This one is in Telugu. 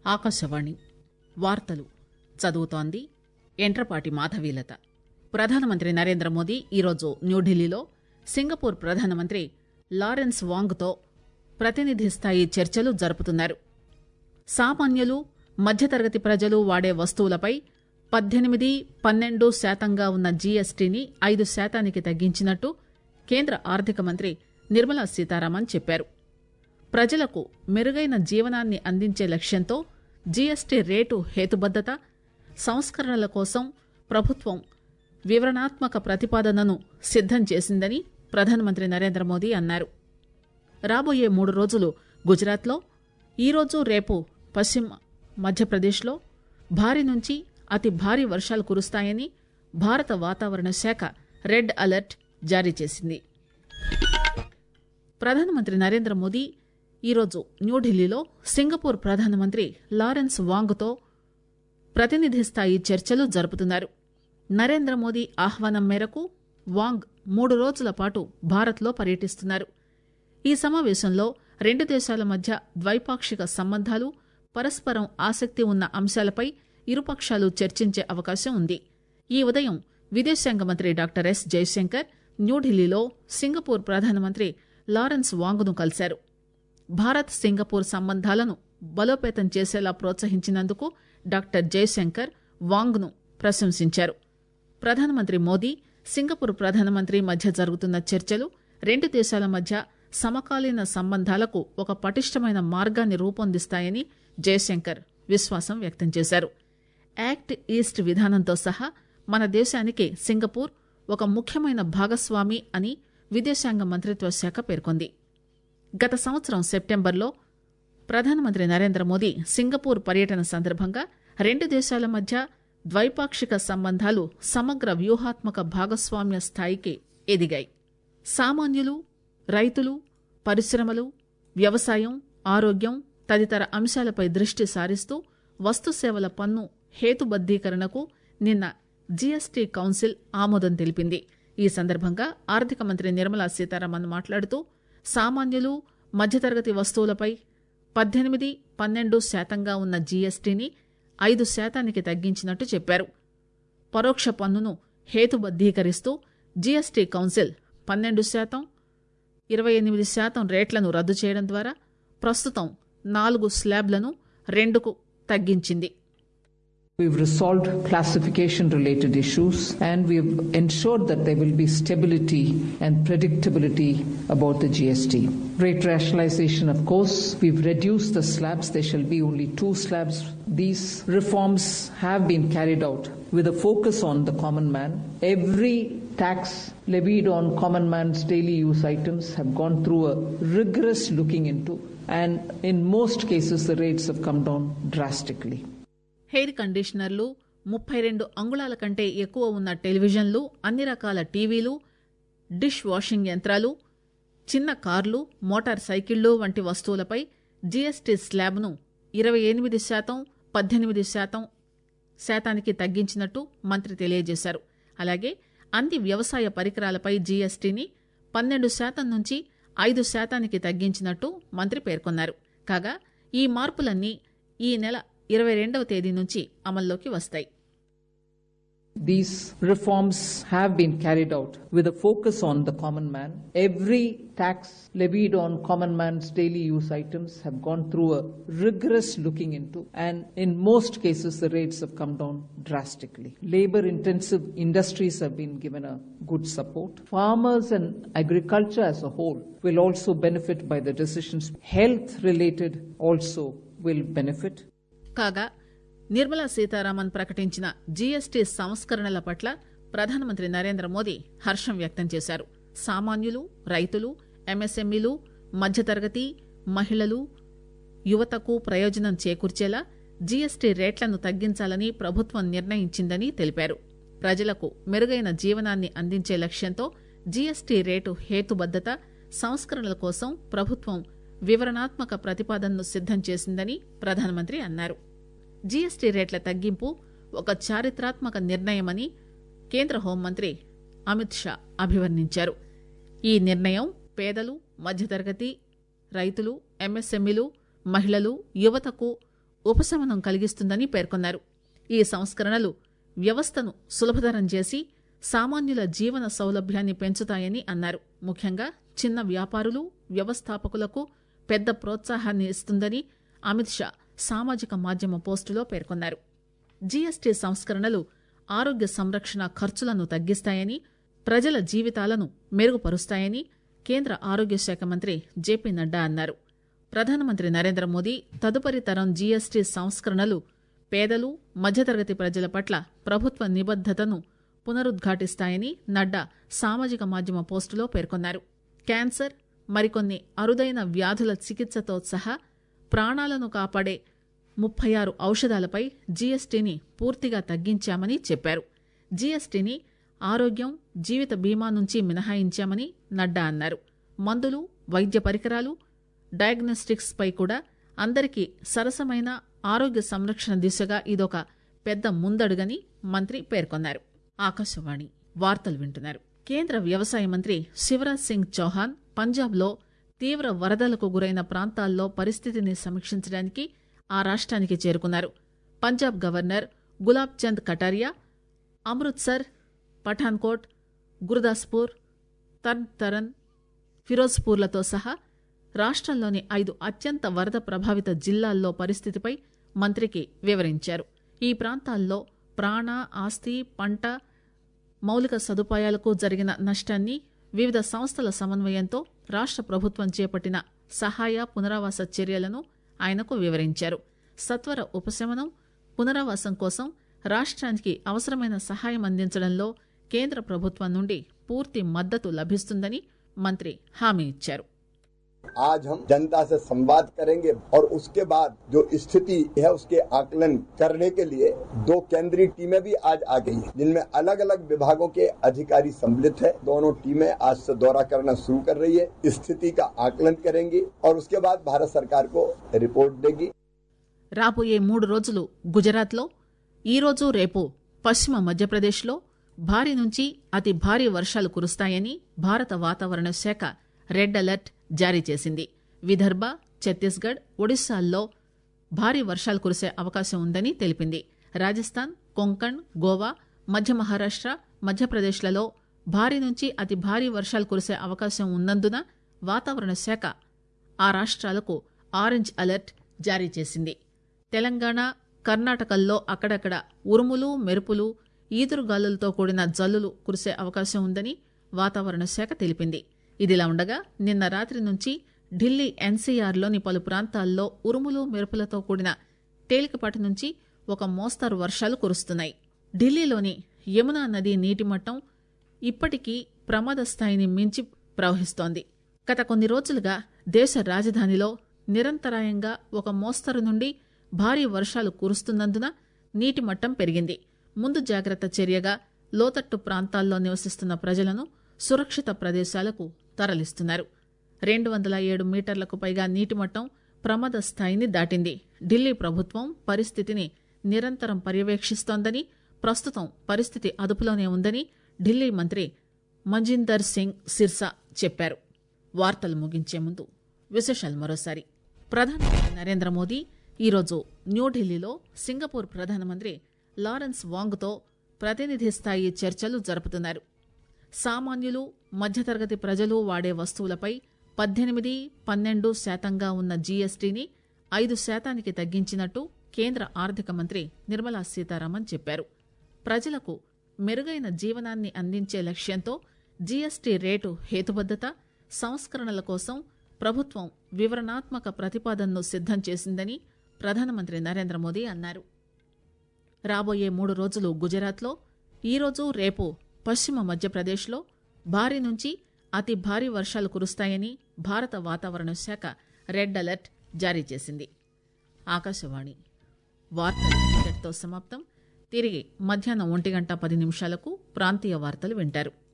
ఆకాశవాణి వార్తలు చదువుతోంది ఎంట్రపాటి మాధవీలత ప్రధానమంత్రి నరేంద్ర మోదీ ఈరోజు న్యూఢిల్లీలో సింగపూర్ ప్రధానమంత్రి లారెన్స్ వాంగ్తో ప్రతినిధి స్థాయి చర్చలు జరుపుతున్నారు సామాన్యులు మధ్యతరగతి ప్రజలు వాడే వస్తువులపై పద్దెనిమిది పన్నెండు శాతంగా ఉన్న జీఎస్టీని ఐదు శాతానికి తగ్గించినట్టు కేంద్ర ఆర్థిక మంత్రి నిర్మలా సీతారామన్ చెప్పారు ప్రజలకు మెరుగైన జీవనాన్ని అందించే లక్ష్యంతో జీఎస్టీ రేటు హేతుబద్దత సంస్కరణల కోసం ప్రభుత్వం వివరణాత్మక ప్రతిపాదనను సిద్దం చేసిందని ప్రధానమంత్రి నరేంద్ర మోదీ అన్నారు రాబోయే మూడు రోజులు గుజరాత్లో ఈరోజు రేపు పశ్చిమ మధ్యప్రదేశ్లో భారీ నుంచి అతి భారీ వర్షాలు కురుస్తాయని భారత వాతావరణ శాఖ రెడ్ అలర్ట్ జారీ చేసింది ప్రధానమంత్రి నరేంద్ర మోదీ ఈరోజు న్యూఢిల్లీలో సింగపూర్ ప్రధానమంత్రి లారెన్స్ వాంగ్తో ప్రతినిధి స్థాయి చర్చలు జరుపుతున్నారు నరేంద్ర మోదీ ఆహ్వానం మేరకు వాంగ్ మూడు రోజుల పాటు భారత్లో పర్యటిస్తున్నారు ఈ సమావేశంలో రెండు దేశాల మధ్య ద్వైపాక్షిక సంబంధాలు పరస్పరం ఆసక్తి ఉన్న అంశాలపై ఇరుపక్షాలు చర్చించే అవకాశం ఉంది ఈ ఉదయం విదేశాంగ మంత్రి డాక్టర్ ఎస్ జయశంకర్ న్యూఢిల్లీలో సింగపూర్ ప్రధానమంత్రి లారెన్స్ వాంగ్ను కలిశారు భారత్ సింగపూర్ సంబంధాలను బలోపేతం చేసేలా ప్రోత్సహించినందుకు డాక్టర్ జయశంకర్ వాంగ్ను ప్రశంసించారు ప్రధానమంత్రి మోదీ సింగపూర్ ప్రధానమంత్రి మధ్య జరుగుతున్న చర్చలు రెండు దేశాల మధ్య సమకాలీన సంబంధాలకు ఒక పటిష్టమైన మార్గాన్ని రూపొందిస్తాయని జయశంకర్ విశ్వాసం వ్యక్తం చేశారు యాక్ట్ ఈస్ట్ విధానంతో సహా మన దేశానికి సింగపూర్ ఒక ముఖ్యమైన భాగస్వామి అని విదేశాంగ మంత్రిత్వ శాఖ పేర్కొంది గత సంవత్సరం సెప్టెంబర్లో ప్రధానమంత్రి నరేంద్ర మోదీ సింగపూర్ పర్యటన సందర్భంగా రెండు దేశాల మధ్య ద్వైపాక్షిక సంబంధాలు సమగ్ర వ్యూహాత్మక భాగస్వామ్య స్థాయికి ఎదిగాయి సామాన్యులు రైతులు పరిశ్రమలు వ్యవసాయం ఆరోగ్యం తదితర అంశాలపై దృష్టి సారిస్తూ వస్తుసేవల పన్ను హేతుబద్దీకరణకు నిన్న జీఎస్టీ కౌన్సిల్ ఆమోదం తెలిపింది ఈ సందర్భంగా ఆర్థిక మంత్రి నిర్మలా సీతారామన్ మాట్లాడుతూ సామాన్యులు మధ్యతరగతి వస్తువులపై పద్దెనిమిది పన్నెండు శాతంగా ఉన్న జీఎస్టీని ఐదు శాతానికి తగ్గించినట్టు చెప్పారు పరోక్ష పన్నును హేతుబద్దీకరిస్తూ జీఎస్టీ కౌన్సిల్ పన్నెండు శాతం ఇరవై ఎనిమిది శాతం రేట్లను రద్దు చేయడం ద్వారా ప్రస్తుతం నాలుగు స్లాబ్లను రెండుకు తగ్గించింది We've resolved classification related issues and we've ensured that there will be stability and predictability about the GST. Rate rationalization, of course, we've reduced the slabs. There shall be only two slabs. These reforms have been carried out with a focus on the common man. Every tax levied on common man's daily use items have gone through a rigorous looking into and in most cases the rates have come down drastically. Hair కండిషనర్లు ముప్పై రెండు అంగుళాల కంటే ఎక్కువ ఉన్న టెలివిజన్లు అన్ని రకాల టీవీలు డిష్ వాషింగ్ యంత్రాలు చిన్న కార్లు మోటార్ సైకిళ్లు వంటి వస్తువులపై జీఎస్టీ స్లాబ్ను ఇరవై ఎనిమిది శాతం పద్దెనిమిది శాతం శాతానికి తగ్గించినట్టు మంత్రి తెలియజేశారు అలాగే అన్ని వ్యవసాయ పరికరాలపై జీఎస్టీని పన్నెండు శాతం నుంచి ఐదు శాతానికి తగ్గించినట్టు మంత్రి పేర్కొన్నారు కాగా ఈ మార్పులన్నీ ఈ నెల ఇరవై రెండవ తేదీ నుంచి అమల్లోకి వస్తాయి These reforms have been carried out with a focus on the common man. Every tax levied on common man's daily use items have gone through a rigorous looking into and in most cases the rates have come down drastically. Labor intensive industries have been given a good support. Farmers and agriculture as a whole will also benefit by the decisions. Health related also will benefit. కాగా నిర్మలా సీతారామన్ ప్రకటించిన జీఎస్టీ సంస్కరణల పట్ల ప్రధానమంత్రి నరేంద్ర మోదీ హర్షం వ్యక్తం చేశారు సామాన్యులు రైతులు ఎంఎస్ఎంఈలు మధ్యతరగతి మహిళలు యువతకు ప్రయోజనం చేకూర్చేలా జీఎస్టీ రేట్లను తగ్గించాలని ప్రభుత్వం నిర్ణయించిందని తెలిపారు ప్రజలకు మెరుగైన జీవనాన్ని అందించే లక్ష్యంతో జీఎస్టీ రేటు హేతుబద్దత సంస్కరణల కోసం ప్రభుత్వం వివరణాత్మక ప్రతిపాదనను సిద్దం చేసిందని ప్రధానమంత్రి అన్నారు జీఎస్టీ రేట్ల తగ్గింపు ఒక చారిత్రాత్మక నిర్ణయమని కేంద్ర హోంమంత్రి అమిత్ షా అభివర్ణించారు ఈ నిర్ణయం పేదలు మధ్యతరగతి రైతులు ఎంఎస్ఎంఈలు మహిళలు యువతకు ఉపశమనం కలిగిస్తుందని పేర్కొన్నారు ఈ సంస్కరణలు వ్యవస్థను సులభతరం చేసి సామాన్యుల జీవన సౌలభ్యాన్ని పెంచుతాయని అన్నారు ముఖ్యంగా చిన్న వ్యాపారులు వ్యవస్థాపకులకు పెద్ద ప్రోత్సాహాన్ని ఇస్తుందని అమిత్ షా సామాజిక మాధ్యమ పోస్టులో పేర్కొన్నారు జీఎస్టీ సంస్కరణలు ఆరోగ్య సంరక్షణ ఖర్చులను తగ్గిస్తాయని ప్రజల జీవితాలను మెరుగుపరుస్తాయని కేంద్ర ఆరోగ్య శాఖ మంత్రి జేపీ నడ్డా అన్నారు ప్రధానమంత్రి నరేంద్ర మోదీ తదుపరి తరం జీఎస్టీ సంస్కరణలు పేదలు మధ్యతరగతి ప్రజల పట్ల ప్రభుత్వ నిబద్దతను పునరుద్ఘాటిస్తాయని నడ్డా సామాజిక మాధ్యమ పోస్టులో పేర్కొన్నారు క్యాన్సర్ మరికొన్ని అరుదైన వ్యాధుల చికిత్సతో సహా ప్రాణాలను కాపాడే ముప్పై ఆరు ఔషధాలపై జీఎస్టీని పూర్తిగా తగ్గించామని చెప్పారు జీఎస్టీని ఆరోగ్యం జీవిత బీమా నుంచి మినహాయించామని నడ్డా అన్నారు మందులు వైద్య పరికరాలు డయాగ్నోస్టిక్స్ పై కూడా అందరికీ సరసమైన ఆరోగ్య సంరక్షణ దిశగా ఇదొక పెద్ద ముందడుగని మంత్రి పేర్కొన్నారు ఆకాశవాణి వార్తలు వింటున్నారు కేంద్ర వ్యవసాయ మంత్రి శివరాజ్ సింగ్ చౌహాన్ పంజాబ్లో తీవ్ర వరదలకు గురైన ప్రాంతాల్లో పరిస్థితిని సమీక్షించడానికి ఆ రాష్ట్రానికి చేరుకున్నారు పంజాబ్ గవర్నర్ గులాబ్ చంద్ కటారియా అమృత్సర్ పఠాన్కోట్ గురుదాస్పూర్ తర్న్ తరన్ ఫిరోజ్పూర్లతో సహా రాష్ట్రంలోని ఐదు అత్యంత వరద ప్రభావిత జిల్లాల్లో పరిస్థితిపై మంత్రికి వివరించారు ఈ ప్రాంతాల్లో ప్రాణ ఆస్తి పంట మౌలిక సదుపాయాలకు జరిగిన నష్టాన్ని వివిధ సంస్థల సమన్వయంతో రాష్ట్ర ప్రభుత్వం చేపట్టిన సహాయ పునరావాస చర్యలను ఆయనకు వివరించారు సత్వర ఉపశమనం పునరావాసం కోసం రాష్ట్రానికి అవసరమైన సహాయం అందించడంలో కేంద్ర ప్రభుత్వం నుండి పూర్తి మద్దతు లభిస్తుందని మంత్రి హామీ ఇచ్చారు आज हम जनता से संवाद करेंगे और उसके बाद जो स्थिति है उसके आकलन करने के लिए दो केंद्रीय टीमें भी आज आ गई हैं जिनमें अलग अलग विभागों के अधिकारी सम्मिलित है दोनों टीमें आज से दौरा करना शुरू कर रही है स्थिति का आकलन करेंगी और उसके बाद भारत सरकार को रिपोर्ट देगी రాబోయే మూడు రోజులు గుజరాత్లో ఈరోజు రేపు పశ్చిమ మధ్యప్రదేశ్లో భారీ నుంచి అతి భారీ వర్షాలు కురుస్తాయని భారత వాతావరణ శాఖ రెడ్ అలర్ట్ జారీ చేసింది విదర్భ ఛత్తీస్గఢ్ ఒడిశాల్లో భారీ వర్షాలు కురిసే అవకాశం ఉందని తెలిపింది రాజస్థాన్ కొంకణ్ గోవా మధ్య మహారాష్ట్ర మధ్యప్రదేశ్లలో భారీ నుంచి అతి భారీ వర్షాలు కురిసే అవకాశం ఉన్నందున వాతావరణ శాఖ ఆ రాష్ట్రాలకు ఆరెంజ్ అలర్ట్ జారీ చేసింది తెలంగాణ కర్ణాటకల్లో అక్కడక్కడ ఉరుములు మెరుపులు ఈదురుగాలులతో కూడిన జల్లులు కురిసే అవకాశం ఉందని వాతావరణ శాఖ తెలిపింది ఇదిలా ఉండగా నిన్న రాత్రి నుంచి ఢిల్లీ ఎన్సీఆర్లోని పలు ప్రాంతాల్లో ఉరుములు మెరుపులతో కూడిన తేలికపాటి నుంచి ఒక మోస్తరు వర్షాలు కురుస్తున్నాయి ఢిల్లీలోని యమునా నది నీటిమట్టం ఇప్పటికీ ప్రమాద స్థాయిని మించి ప్రవహిస్తోంది గత కొన్ని రోజులుగా దేశ రాజధానిలో నిరంతరాయంగా ఒక మోస్తరు నుండి భారీ వర్షాలు కురుస్తున్నందున నీటి మట్టం పెరిగింది ముందు జాగ్రత్త చర్యగా లోతట్టు ప్రాంతాల్లో నివసిస్తున్న ప్రజలను సురక్షిత ప్రదేశాలకు తరలిస్తున్నారు రెండు వందల ఏడు మీటర్లకు పైగా నీటిమట్టం ప్రమాద స్థాయిని దాటింది ఢిల్లీ ప్రభుత్వం పరిస్థితిని నిరంతరం పర్యవేక్షిస్తోందని ప్రస్తుతం పరిస్థితి అదుపులోనే ఉందని ఢిల్లీ మంత్రి మంజిందర్ సింగ్ సిర్సా చెప్పారు వార్తలు ముగించే ముందు విశేషాలు మరోసారి ప్రధానమంత్రి నరేంద్ర మోదీ ఈరోజు న్యూఢిల్లీలో సింగపూర్ ప్రధానమంత్రి లారెన్స్ వాంగ్తో ప్రతినిధి స్థాయి చర్చలు జరుపుతున్నారు సామాన్యులు మధ్యతరగతి ప్రజలు వాడే వస్తువులపై పద్దెనిమిది పన్నెండు శాతంగా ఉన్న జీఎస్టీని ఐదు శాతానికి తగ్గించినట్టు కేంద్ర ఆర్థిక మంత్రి నిర్మలా సీతారామన్ చెప్పారు ప్రజలకు మెరుగైన జీవనాన్ని అందించే లక్ష్యంతో జీఎస్టీ రేటు హేతుబద్దత సంస్కరణల కోసం ప్రభుత్వం వివరణాత్మక ప్రతిపాదనను సిద్దం చేసిందని ప్రధానమంత్రి నరేంద్ర మోదీ అన్నారు రాబోయే మూడు రోజులు గుజరాత్లో ఈరోజు రేపు పశ్చిమ మధ్యప్రదేశ్లో భారీ నుంచి అతి భారీ వర్షాలు కురుస్తాయని భారత వాతావరణ శాఖ రెడ్ అలర్ట్ జారీ చేసింది ఆకాశవాణి వార్తలు ఇంతటితో సమాప్తం తిరిగి మధ్యాహ్నం ఒంటి గంట పది నిమిషాలకు ప్రాంతీయ వార్తలు వింటారు